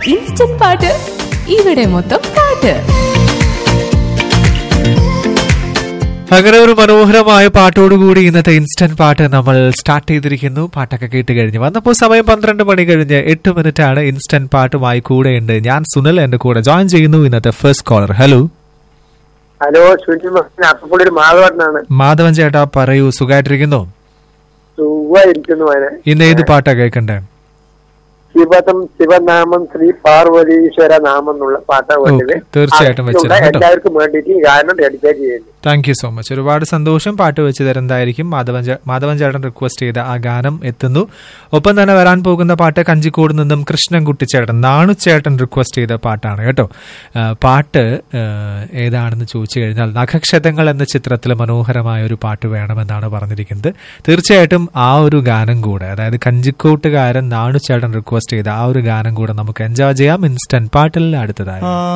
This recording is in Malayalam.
ഇൻസ്റ്റന്റ് പാട്ട് ഇവിടെ മൊത്തം പാട്ട് അങ്ങനെ ഒരു മനോഹരമായ പാട്ടോടുകൂടി ഇന്നത്തെ ഇൻസ്റ്റന്റ് പാട്ട് നമ്മൾ സ്റ്റാർട്ട് ചെയ്തിരിക്കുന്നു പാട്ടൊക്കെ കേട്ട് കഴിഞ്ഞു വന്നപ്പോൾ സമയം പന്ത്രണ്ട് മണി കഴിഞ്ഞ് എട്ട് മിനിറ്റ് ആണ് ഇൻസ്റ്റന്റ് പാട്ടുമായി കൂടെയുണ്ട് ഞാൻ സുനിൽ എന്റെ കൂടെ ജോയിൻ ചെയ്യുന്നു ഇന്നത്തെ first caller hello hello Sunil അപ്പപ്പുള്ളി ഒരു മാധവനാണ് മാധവൻ ചേട്ടാ പറയൂ സുഖമായിട്ടിരിക്കുന്നു സുഖമായിരിക്കുന്നു അവന് ഇന്ന് ഏത് പാട്ടാ കേൾക്കണ്ടേ ശിവതം ശിവനാമം ശ്രീ പാർവതീശ്വര നാമം എന്നുള്ള പാട്ടാ വേണ്ടത് ഓക്കേ, തീർച്ചയായിട്ടും വെച്ചിടാം കേട്ടോ. എല്ലാവർക്കും വേണ്ടിയിട്ട് ഈ ഗാനം ഡെഡിക്കേറ്റ് ചെയ്യുന്നു താങ്ക് യു സോ മച്ച് ഒരുപാട് സന്തോഷം പാട്ട് വെച്ച് തരുന്നതായിരിക്കും മാധവൻ ചേ- മാധവൻ ചേട്ടൻ റിക്വസ്റ്റ് ചെയ്ത ആ ഗാനം എത്തുന്നു ഒപ്പം തന്നെ വരാൻ പോകുന്ന പാട്ട് കഞ്ചിക്കോട് നിന്നും കൃഷ്ണൻകുട്ടി ചേട്ടൻ നാണുചേട്ടൻ റിക്വസ്റ്റ് ചെയ്ത പാട്ടാണ് കേട്ടോ ആ, പാട്ട് ആ, ഏതാണെന്ന് ചോദിച്ചു കഴിഞ്ഞാൽ നഖക്ഷതങ്ങൾ എന്ന ചിത്രത്തിൽ മനോഹരമായ ഒരു പാട്ട് വേണമെന്നാണ് പറഞ്ഞിരിക്കുന്നത് തീർച്ചയായിട്ടും ആ ഒരു ഗാനം കൂടെ അതായത് കഞ്ചിക്കോട്ടുകാരൻ നാണുചേട്ടൻ റിക്വസ്റ്റ് ചെയ്ത ആ ഒരു ഗാനം കൂടെ നമുക്ക് എൻജോയ് ചെയ്യാം ഇൻസ്റ്റന്റ് പാട്ടിൽ അടുത്തതായി